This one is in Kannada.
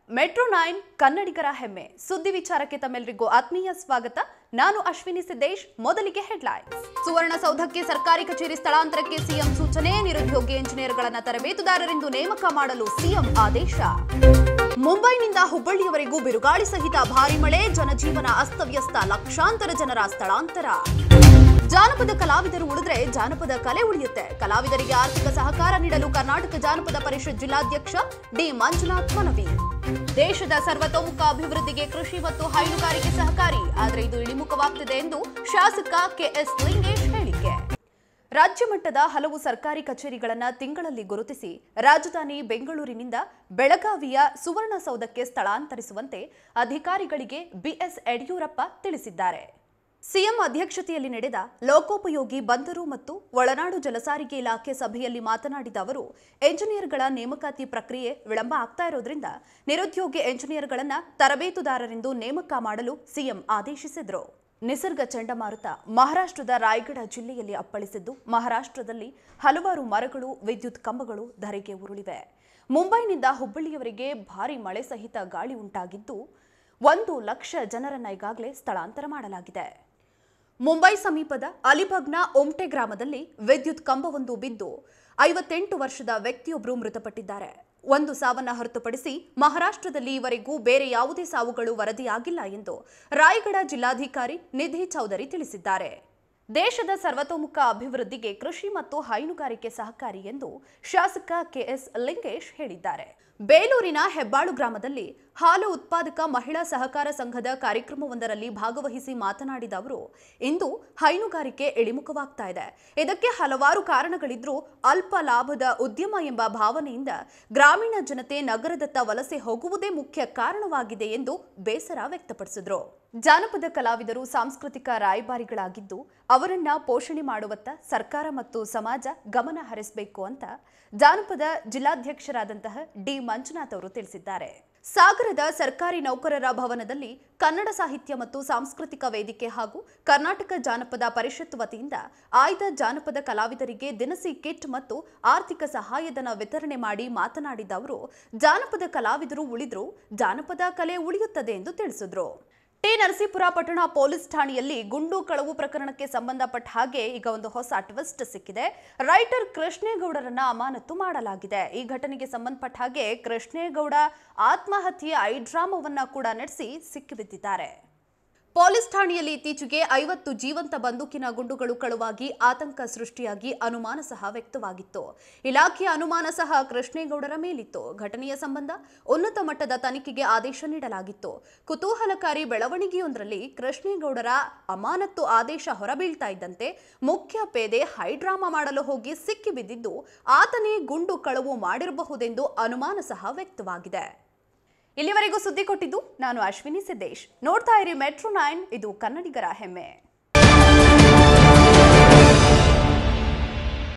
ಮೆಟ್ರೋ ನೈನ್ ಕನ್ನಡಿಗರ ಹೆಮ್ಮೆ ಸುದ್ದಿ ವಿಚಾರಕ್ಕೆ ತಮ್ಮೆಲ್ಲರಿಗೂ ಆತ್ಮೀಯ ಸ್ವಾಗತ ನಾನು ಅಶ್ವಿನಿ ಸಿದ್ದೇಶ್ ಮೊದಲಿಗೆ ಹೆಡ್ಲೈನ್ಸ್ ಸುವರ್ಣಸೌಧಕ್ಕೆ ಸರ್ಕಾರಿ ಕಚೇರಿ ಸ್ಥಳಾಂತರಕ್ಕೆ ಸಿಎಂ ಸೂಚನೆ ನಿರುದ್ಯೋಗಿ ಎಂಜಿನಿಯರ್ಗಳನ್ನ ತರಬೇತುದಾರರೆಂದು ನೇಮಕ ಮಾಡಲು ಸಿಎಂ ಆದೇಶ ಮುಂಬೈನಿಂದ ಹುಬ್ಬಳ್ಳಿಯವರೆಗೂ ಬಿರುಗಾಳಿ ಸಹಿತ ಭಾರಿ ಮಳೆ ಜನಜೀವನ ಅಸ್ತವ್ಯಸ್ತ ಲಕ್ಷಾಂತರ ಜನರ ಸ್ಥಳಾಂತರ ಜಾನಪದ ಕಲಾವಿದರು ಉಳಿದ್ರೆ ಜಾನಪದ ಕಲೆ ಉಳಿಯುತ್ತೆ ಕಲಾವಿದರಿಗೆ ಆರ್ಥಿಕ ಸಹಕಾರ ನೀಡಲು ಕರ್ನಾಟಕ ಜಾನಪದ ಪರಿಷತ್ ಜಿಲ್ಲಾಧ್ಯಕ್ಷ ಡಿ ಮಂಜುನಾಥ್ ಮನವಿ ದೇಶದ ಸರ್ವತೋಮುಖ ಅಭಿವೃದ್ಧಿಗೆ ಕೃಷಿ ಮತ್ತು ಹೈನುಗಾರಿಕೆ ಸಹಕಾರಿ ಆದರೆ ಇದು ಇಳಿಮುಖವಾಗ್ತಿದೆ ಎಂದು ಶಾಸಕ ಕೆಎಸ್ ಲಿಂಗೇಶ್ ಹೇಳಿಕೆ ರಾಜ್ಯ ಮಟ್ಟದ ಹಲವು ಸರ್ಕಾರಿ ಕಚೇರಿಗಳನ್ನ ತಿಂಗಳಲ್ಲಿ ಗುರುತಿಸಿ ರಾಜಧಾನಿ ಬೆಂಗಳೂರಿನಿಂದ ಬೆಳಗಾವಿಯ ಸುವರ್ಣಸೌಧಕ್ಕೆ ಸ್ಥಳಾಂತರಿಸುವಂತೆ ಅಧಿಕಾರಿಗಳಿಗೆ ಬಿಎಸ್ ಯಡಿಯೂರಪ್ಪ ತಿಳಿಸಿದ್ದಾರೆ ಸಿಎಂ ಅಧ್ಯಕ್ಷತೆಯಲ್ಲಿ ನಡೆದ ಲೋಕೋಪಯೋಗಿ ಬಂದರು ಮತ್ತು ಒಳನಾಡು ಜಲಸಾರಿಗೆ ಇಲಾಖೆ ಸಭೆಯಲ್ಲಿ ಮಾತನಾಡಿದ ಅವರು ಎಂಜಿನಿಯರ್ಗಳ ನೇಮಕಾತಿ ಪ್ರಕ್ರಿಯೆ ವಿಳಂಬ ಆಗ್ತಾ ಇರೋದ್ರಿಂದ ನಿರುದ್ಯೋಗಿ ಎಂಜಿನಿಯರ್ಗಳನ್ನ ತರಬೇತುದಾರರೆಂದು ನೇಮಕ ಮಾಡಲು ಸಿಎಂ ಆದೇಶಿಸಿದರು ನಿಸರ್ಗ ಚಂಡಮಾರುತ ಮಹಾರಾಷ್ಟ್ರದ ರಾಯಗಢ ಜಿಲ್ಲೆಯಲ್ಲಿ ಅಪ್ಪಳಿಸಿದ್ದು ಮಹಾರಾಷ್ಟ್ರದಲ್ಲಿ ಹಲವಾರು ಮರಗಳು ವಿದ್ಯುತ್ ಕಂಬಗಳು ಧರೆಗೆ ಉರುಳಿವೆ ಮುಂಬೈನಿಂದ ಹುಬ್ಬಳ್ಳಿಯವರೆಗೆ ಭಾರಿ ಮಳೆ ಸಹಿತ ಗಾಳಿ ಉಂಟಾಗಿದ್ದು ಒಂದು ಲಕ್ಷ ಜನರನ್ನ ಈಗಾಗಲೇ ಸ್ಥಳಾಂತರ ಮಾಡಲಾಗಿದೆ ಮುಂಬೈ ಸಮೀಪದ ಅಲಿಬಗ್ನ ಒಮ್ಟೆ ಗ್ರಾಮದಲ್ಲಿ ವಿದ್ಯುತ್ ಕಂಬವೊಂದು ಬಿದ್ದು ಐವತ್ತೆಂಟು ವರ್ಷದ ವ್ಯಕ್ತಿಯೊಬ್ಬರು ಮೃತಪಟ್ಟಿದ್ದಾರೆ ಒಂದು ಸಾವನ್ನ ಹೊರತುಪಡಿಸಿ ಮಹಾರಾಷ್ಟ್ರದಲ್ಲಿ ಈವರೆಗೂ ಬೇರೆ ಯಾವುದೇ ಸಾವುಗಳು ವರದಿಯಾಗಿಲ್ಲ ಎಂದು ರಾಯಗಢ ಜಿಲ್ಲಾಧಿಕಾರಿ ನಿಧಿ ಚೌಧರಿ ತಿಳಿಸಿದ್ದಾರೆ ದೇಶದ ಸರ್ವತೋಮುಖ ಅಭಿವೃದ್ಧಿಗೆ ಕೃಷಿ ಮತ್ತು ಹೈನುಗಾರಿಕೆ ಸಹಕಾರಿ ಎಂದು ಶಾಸಕ ಕೆಎಸ್ ಲಿಂಗೇಶ್ ಹೇಳಿದ್ದಾರೆ ಬೇಲೂರಿನ ಹೆಬ್ಬಾಳು ಗ್ರಾಮದಲ್ಲಿ ಹಾಲು ಉತ್ಪಾದಕ ಮಹಿಳಾ ಸಹಕಾರ ಸಂಘದ ಕಾರ್ಯಕ್ರಮವೊಂದರಲ್ಲಿ ಭಾಗವಹಿಸಿ ಮಾತನಾಡಿದ ಅವರು ಇಂದು ಹೈನುಗಾರಿಕೆ ಇಳಿಮುಖವಾಗ್ತಾ ಇದೆ ಇದಕ್ಕೆ ಹಲವಾರು ಕಾರಣಗಳಿದ್ರೂ ಅಲ್ಪ ಲಾಭದ ಉದ್ಯಮ ಎಂಬ ಭಾವನೆಯಿಂದ ಗ್ರಾಮೀಣ ಜನತೆ ನಗರದತ್ತ ವಲಸೆ ಹೋಗುವುದೇ ಮುಖ್ಯ ಕಾರಣವಾಗಿದೆ ಎಂದು ಬೇಸರ ವ್ಯಕ್ತಪಡಿಸಿದರು ಜಾನಪದ ಕಲಾವಿದರು ಸಾಂಸ್ಕೃತಿಕ ರಾಯಭಾರಿಗಳಾಗಿದ್ದು ಅವರನ್ನ ಪೋಷಣೆ ಮಾಡುವತ್ತ ಸರ್ಕಾರ ಮತ್ತು ಸಮಾಜ ಗಮನ ಹರಿಸಬೇಕು ಅಂತ ಜಾನಪದ ಜಿಲ್ಲಾಧ್ಯಕ್ಷರಾದಂತಹ ಡಿ ಮಂಜುನಾಥ್ ಅವರು ತಿಳಿಸಿದ್ದಾರೆ ಸಾಗರದ ಸರ್ಕಾರಿ ನೌಕರರ ಭವನದಲ್ಲಿ ಕನ್ನಡ ಸಾಹಿತ್ಯ ಮತ್ತು ಸಾಂಸ್ಕೃತಿಕ ವೇದಿಕೆ ಹಾಗೂ ಕರ್ನಾಟಕ ಜಾನಪದ ಪರಿಷತ್ ವತಿಯಿಂದ ಆಯ್ದ ಜಾನಪದ ಕಲಾವಿದರಿಗೆ ದಿನಸಿ ಕಿಟ್ ಮತ್ತು ಆರ್ಥಿಕ ಸಹಾಯಧನ ವಿತರಣೆ ಮಾಡಿ ಮಾತನಾಡಿದ ಅವರು ಜಾನಪದ ಕಲಾವಿದರು ಉಳಿದ್ರು ಜಾನಪದ ಕಲೆ ಉಳಿಯುತ್ತದೆ ಎಂದು ತಿಳಿಸಿದ್ರು ಟಿ ನರಸೀಪುರ ಪಟ್ಟಣ ಪೊಲೀಸ್ ಠಾಣೆಯಲ್ಲಿ ಗುಂಡು ಕಳವು ಪ್ರಕರಣಕ್ಕೆ ಸಂಬಂಧಪಟ್ಟ ಹಾಗೆ ಈಗ ಒಂದು ಹೊಸ ಟ್ವಿಸ್ಟ್ ಸಿಕ್ಕಿದೆ ರೈಟರ್ ಕೃಷ್ಣೇಗೌಡರನ್ನ ಅಮಾನತು ಮಾಡಲಾಗಿದೆ ಈ ಘಟನೆಗೆ ಸಂಬಂಧಪಟ್ಟ ಹಾಗೆ ಕೃಷ್ಣೇಗೌಡ ಆತ್ಮಹತ್ಯೆ ಐಡ್ರಾಮವನ್ನ ಕೂಡ ನಡೆಸಿ ಸಿಕ್ಕಿಬಿದ್ದಿದ್ದಾರೆ ಪೊಲೀಸ್ ಠಾಣೆಯಲ್ಲಿ ಇತ್ತೀಚೆಗೆ ಐವತ್ತು ಜೀವಂತ ಬಂದೂಕಿನ ಗುಂಡುಗಳು ಕಳುವಾಗಿ ಆತಂಕ ಸೃಷ್ಟಿಯಾಗಿ ಅನುಮಾನ ಸಹ ವ್ಯಕ್ತವಾಗಿತ್ತು ಇಲಾಖೆಯ ಅನುಮಾನ ಸಹ ಕೃಷ್ಣೇಗೌಡರ ಮೇಲಿತ್ತು ಘಟನೆಯ ಸಂಬಂಧ ಉನ್ನತ ಮಟ್ಟದ ತನಿಖೆಗೆ ಆದೇಶ ನೀಡಲಾಗಿತ್ತು ಕುತೂಹಲಕಾರಿ ಬೆಳವಣಿಗೆಯೊಂದರಲ್ಲಿ ಕೃಷ್ಣೇಗೌಡರ ಅಮಾನತ್ತು ಆದೇಶ ಹೊರಬೀಳ್ತಾ ಇದ್ದಂತೆ ಮುಖ್ಯ ಪೇದೆ ಹೈಡ್ರಾಮಾ ಮಾಡಲು ಹೋಗಿ ಸಿಕ್ಕಿಬಿದ್ದಿದ್ದು ಆತನೇ ಗುಂಡು ಕಳವು ಮಾಡಿರಬಹುದೆಂದು ಅನುಮಾನ ಸಹ ವ್ಯಕ್ತವಾಗಿದೆ ಇಲ್ಲಿವರೆಗೂ ಸುದ್ದಿ ಕೊಟ್ಟಿದ್ದು ನಾನು ಅಶ್ವಿನಿ ಸಿದ್ದೇಶ್ ನೋಡ್ತಾ ಇರಿ ಮೆಟ್ರೋ ನೈನ್ ಇದು ಕನ್ನಡಿಗರ ಹೆಮ್ಮೆ